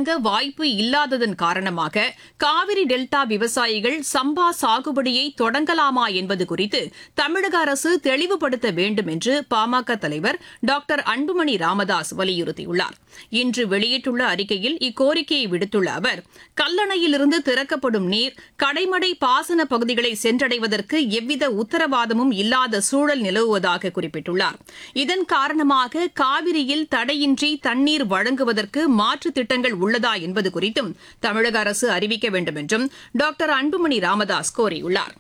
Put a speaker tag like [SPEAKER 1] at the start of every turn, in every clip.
[SPEAKER 1] வழங்க வாய்ப்பு இல்லாததன் காரணமாக காவிரி டெல்டா விவசாயிகள் சம்பா சாகுபடியை தொடங்கலாமா என்பது குறித்து தமிழக அரசு தெளிவுபடுத்த வேண்டும் என்று பாமக தலைவர் டாக்டர் அன்புமணி ராமதாஸ் வலியுறுத்தியுள்ளார் இன்று வெளியிட்டுள்ள அறிக்கையில் இக்கோரிக்கையை விடுத்துள்ள அவர் கல்லணையிலிருந்து திறக்கப்படும் நீர் கடைமடை பாசன பகுதிகளை சென்றடைவதற்கு எவ்வித உத்தரவாதமும் இல்லாத சூழல் நிலவுவதாக குறிப்பிட்டுள்ளார் இதன் காரணமாக காவிரியில் தடையின்றி தண்ணீர் வழங்குவதற்கு மாற்று திட்டங்கள் உள்ளதா என்பது குறித்தும் தமிழக அரசு அறிவிக்க வேண்டும் என்றும் டாக்டர் அன்புமணி ராமதாஸ் கோரியுள்ளார்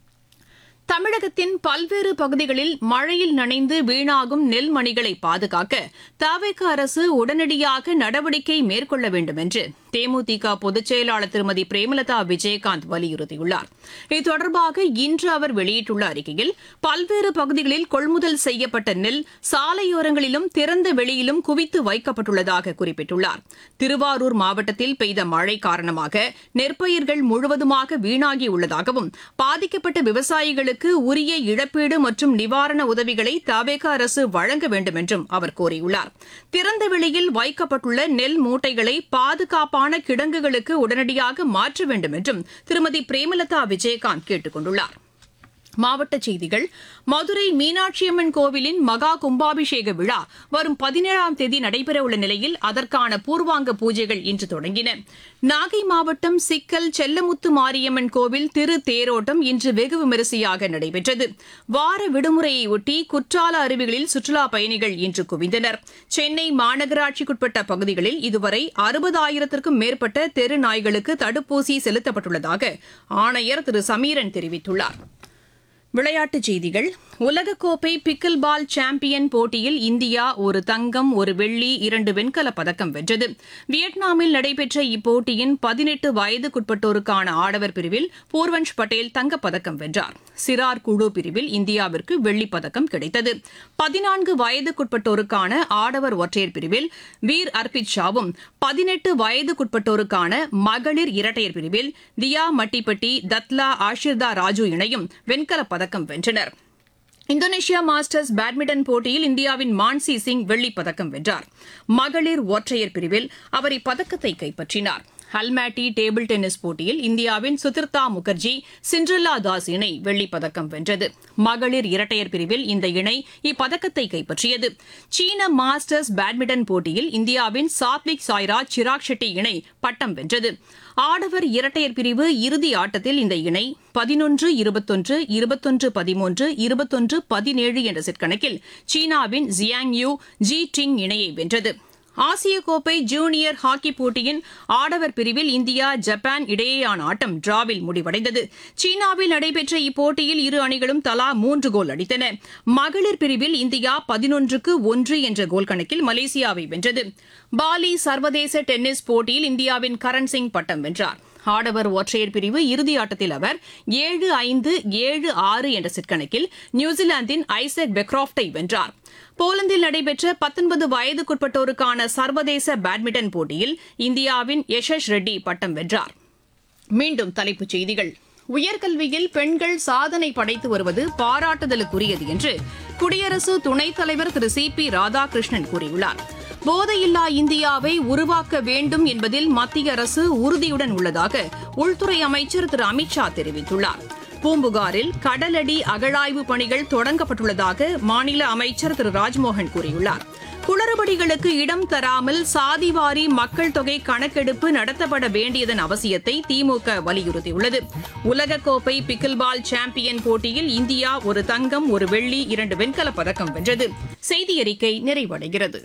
[SPEAKER 1] தமிழகத்தின் பல்வேறு பகுதிகளில் மழையில் நனைந்து வீணாகும் நெல் மணிகளை பாதுகாக்க தவிக அரசு உடனடியாக நடவடிக்கை மேற்கொள்ள வேண்டும் என்று தேமுதிக பொதுச் செயலாளர் திருமதி பிரேமலதா விஜயகாந்த் வலியுறுத்தியுள்ளார் இது தொடர்பாக இன்று அவர் வெளியிட்டுள்ள அறிக்கையில் பல்வேறு பகுதிகளில் கொள்முதல் செய்யப்பட்ட நெல் சாலையோரங்களிலும் திறந்த வெளியிலும் குவித்து வைக்கப்பட்டுள்ளதாக குறிப்பிட்டுள்ளார் திருவாரூர் மாவட்டத்தில் பெய்த மழை காரணமாக நெற்பயிர்கள் முழுவதுமாக வீணாகியுள்ளதாகவும் பாதிக்கப்பட்ட விவசாயிகளுக்கு உரிய இழப்பீடு மற்றும் நிவாரண உதவிகளை தவேக அரசு வழங்க வேண்டும் என்றும் அவர் கோரியுள்ளார் திறந்த வெளியில் வைக்கப்பட்டுள்ள நெல் மூட்டைகளை பாதுகாப்பான கிடங்குகளுக்கு உடனடியாக மாற்ற வேண்டும் என்றும் திருமதி பிரேமலதா விஜயகாந்த் கேட்டுக் கொண்டுள்ளார் மாவட்டச் செய்திகள் மதுரை மீனாட்சியம்மன் கோவிலின் மகா கும்பாபிஷேக விழா வரும் பதினேழாம் தேதி நடைபெறவுள்ள நிலையில் அதற்கான பூர்வாங்க பூஜைகள் இன்று தொடங்கின நாகை மாவட்டம் சிக்கல் செல்லமுத்து மாரியம்மன் கோவில் திரு தேரோட்டம் இன்று வெகு விமரிசையாக நடைபெற்றது வார விடுமுறையை ஒட்டி குற்றால அருவிகளில் சுற்றுலா பயணிகள் இன்று குவிந்தனர் சென்னை மாநகராட்சிக்குட்பட்ட பகுதிகளில் இதுவரை அறுபதாயிரத்திற்கும் மேற்பட்ட தெரு நாய்களுக்கு தடுப்பூசி செலுத்தப்பட்டுள்ளதாக ஆணையர் திரு சமீரன் தெரிவித்துள்ளார் விளையாட்டுச் செய்திகள் உலகக்கோப்பை பிக்கில் பால் சாம்பியன் போட்டியில் இந்தியா ஒரு தங்கம் ஒரு வெள்ளி இரண்டு வெண்கலப் பதக்கம் வென்றது வியட்நாமில் நடைபெற்ற இப்போட்டியின் பதினெட்டு வயதுக்குட்பட்டோருக்கான ஆடவர் பிரிவில் பூர்வன்ஷ் பட்டேல் தங்கப்பதக்கம் வென்றார் சிறார் குழு பிரிவில் இந்தியாவிற்கு வெள்ளிப் பதக்கம் கிடைத்தது பதினான்கு வயதுக்குட்பட்டோருக்கான ஆடவர் ஒற்றையர் பிரிவில் வீர் அர்பித் ஷாவும் பதினெட்டு வயதுக்குட்பட்டோருக்கான மகளிர் இரட்டையர் பிரிவில் தியா மட்டிப்பட்டி தத்லா ஆஷிர்தா ராஜு இணையும் வெண்கலப் பதக்கம் வென்றனர் இந்தோனேஷியா மாஸ்டர்ஸ் பேட்மிண்டன் போட்டியில் இந்தியாவின் மான்சி சிங் வெள்ளிப் பதக்கம் வென்றார் மகளிர் ஒற்றையர் பிரிவில் அவர் இப்பதக்கத்தை கைப்பற்றினார் ஹல்மேட்டி டேபிள் டென்னிஸ் போட்டியில் இந்தியாவின் சுதிர்தா முகர்ஜி சிண்ட்ரல்லா தாஸ் இணை வெள்ளிப் பதக்கம் வென்றது மகளிர் இரட்டையர் பிரிவில் இந்த இணை இப்பதக்கத்தை கைப்பற்றியது சீன மாஸ்டர்ஸ் பேட்மிண்டன் போட்டியில் இந்தியாவின் சாத்விக் சாய்ராஜ் சிராக் ஷெட்டி இணை பட்டம் வென்றது ஆடவர் இரட்டையர் பிரிவு இறுதி ஆட்டத்தில் இந்த இணை பதினொன்று இருபத்தொன்று இருபத்தொன்று பதிமூன்று இருபத்தொன்று பதினேழு என்ற செட் கணக்கில் சீனாவின் ஜியாங் யூ ஜி டிங் இணையை வென்றது ஆசிய கோப்பை ஜூனியர் ஹாக்கி போட்டியின் ஆடவர் பிரிவில் இந்தியா ஜப்பான் இடையேயான ஆட்டம் டிராவில் முடிவடைந்தது சீனாவில் நடைபெற்ற இப்போட்டியில் இரு அணிகளும் தலா மூன்று கோல் அடித்தன மகளிர் பிரிவில் இந்தியா பதினொன்றுக்கு ஒன்று என்ற கோல் கணக்கில் மலேசியாவை வென்றது பாலி சர்வதேச டென்னிஸ் போட்டியில் இந்தியாவின் கரண் சிங் பட்டம் வென்றார் ஆடவர் ஒற்றையர் பிரிவு இறுதி ஆட்டத்தில் அவர் ஏழு ஐந்து ஏழு ஆறு என்ற செட் கணக்கில் நியூசிலாந்தின் ஐசக் பெக்ராப்டை வென்றார் போலந்தில் நடைபெற்ற பத்தொன்பது வயதுக்குட்பட்டோருக்கான சர்வதேச பேட்மிண்டன் போட்டியில் இந்தியாவின் யஷஸ் ரெட்டி பட்டம் வென்றார் மீண்டும் தலைப்புச் செய்திகள் உயர்கல்வியில் பெண்கள் சாதனை படைத்து வருவது பாராட்டுதலுக்குரியது என்று குடியரசு துணைத் தலைவர் திரு சி பி ராதாகிருஷ்ணன் கூறியுள்ளார் போதையில்லா இந்தியாவை உருவாக்க வேண்டும் என்பதில் மத்திய அரசு உறுதியுடன் உள்ளதாக உள்துறை அமைச்சர் திரு அமித்ஷா தெரிவித்துள்ளார் பூம்புகாரில் கடலடி அகழாய்வு பணிகள் தொடங்கப்பட்டுள்ளதாக மாநில அமைச்சர் திரு ராஜ்மோகன் கூறியுள்ளார் குளறுபடிகளுக்கு இடம் தராமல் சாதிவாரி மக்கள் தொகை கணக்கெடுப்பு நடத்தப்பட வேண்டியதன் அவசியத்தை திமுக வலியுறுத்தியுள்ளது உலகக்கோப்பை பிக்கில்பால் சாம்பியன் போட்டியில் இந்தியா ஒரு தங்கம் ஒரு வெள்ளி இரண்டு வெண்கலப் பதக்கம் வென்றது செய்தி அறிக்கை நிறைவடைகிறது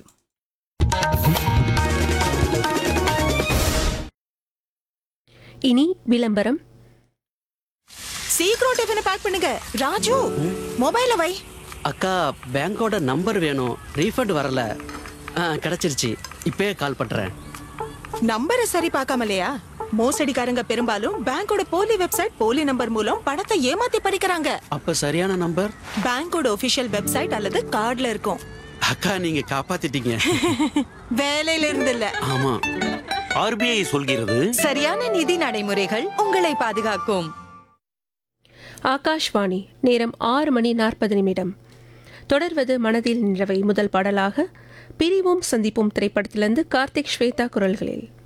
[SPEAKER 2] இனி விளம்பரம்
[SPEAKER 3] சீக்கிரம் டிஃபனை பேக் பண்ணுங்க ராஜு மொபைல வை
[SPEAKER 4] அக்கா பேங்கோட நம்பர் வேணும் ரீஃபண்ட் வரல ஆ கிடச்சிருச்சு இப்பயே கால் பண்ணுறேன்
[SPEAKER 3] நம்பரை சரி பார்க்காமலையா மோசடிக்காரங்க பெரும்பாலும் பேங்கோட போலி வெப்சைட் போலி நம்பர் மூலம் பணத்தை ஏமாத்தி பறிக்கிறாங்க
[SPEAKER 4] அப்போ சரியான நம்பர்
[SPEAKER 3] பேங்கோட ஒபிஷியல் வெப்சைட் அல்லது கார்டுல இருக்கும்
[SPEAKER 4] அக்கா நீங்கள் காப்பாத்திட்டீங்க
[SPEAKER 3] வேலையில இருந்து இல்ல
[SPEAKER 4] ஆமாம்
[SPEAKER 5] ஆர்பிஐ சொல்கிறது
[SPEAKER 3] சரியான நிதி நடைமுறைகள் உங்களை பாதுகாக்கும்
[SPEAKER 2] ஆகாஷ்வாணி நேரம் ஆறு மணி நாற்பது நிமிடம் தொடர்வது மனதில் நின்றவை முதல் பாடலாக பிரிவோம் சந்திப்போம் திரைப்படத்திலிருந்து கார்த்திக் ஸ்வேதா குரல்களில்